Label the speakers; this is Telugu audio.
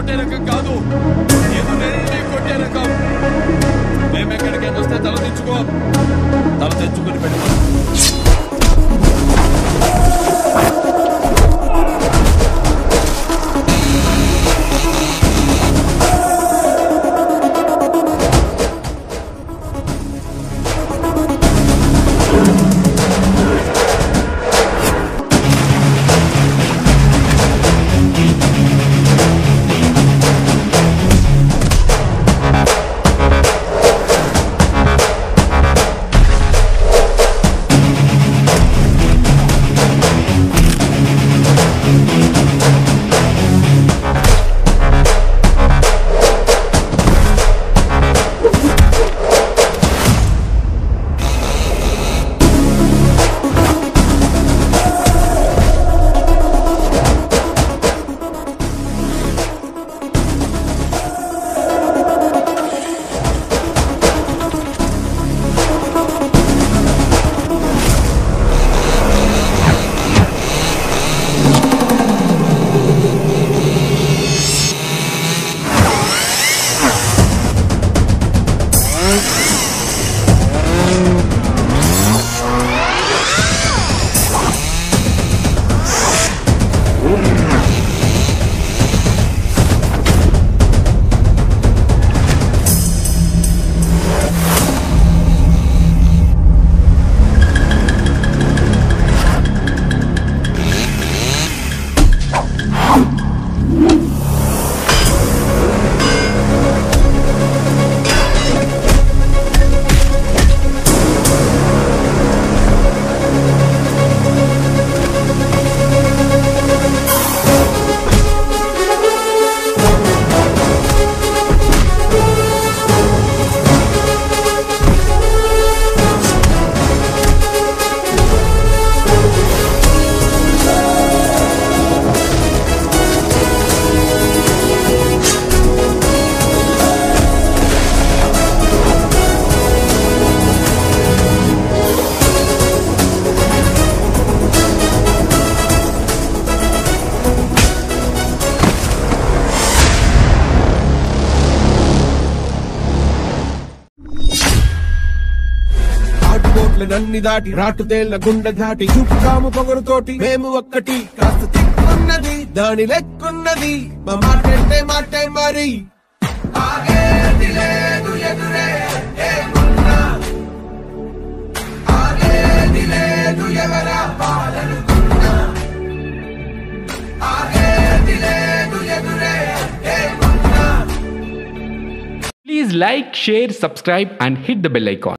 Speaker 1: కొట్టే రకం కాదు ఎదురెళ్ళి కొట్టే రకం మేమెక్కడికైనా వస్తే తల తెచ్చుకో తల తెచ్చుకుని పెడతాం
Speaker 2: నన్ని దాటి రాటు తేళ్ల గుండె దాటి చుక్కాము పొగరుతోటి మేము ఒక్కటి కాస్త తిక్కున్నది దాని లెక్కున్నది మా మాటంటే మాటే మరి ఆగేది లేదు ఎదురే ఏమున్నా. ఆగేది లేదు ఎవరా పాలనుకున్నా. ఆగేది లేదు ఎదురే ఏమున్నా.
Speaker 3: Please like, share, subscribe, and hit the bell icon.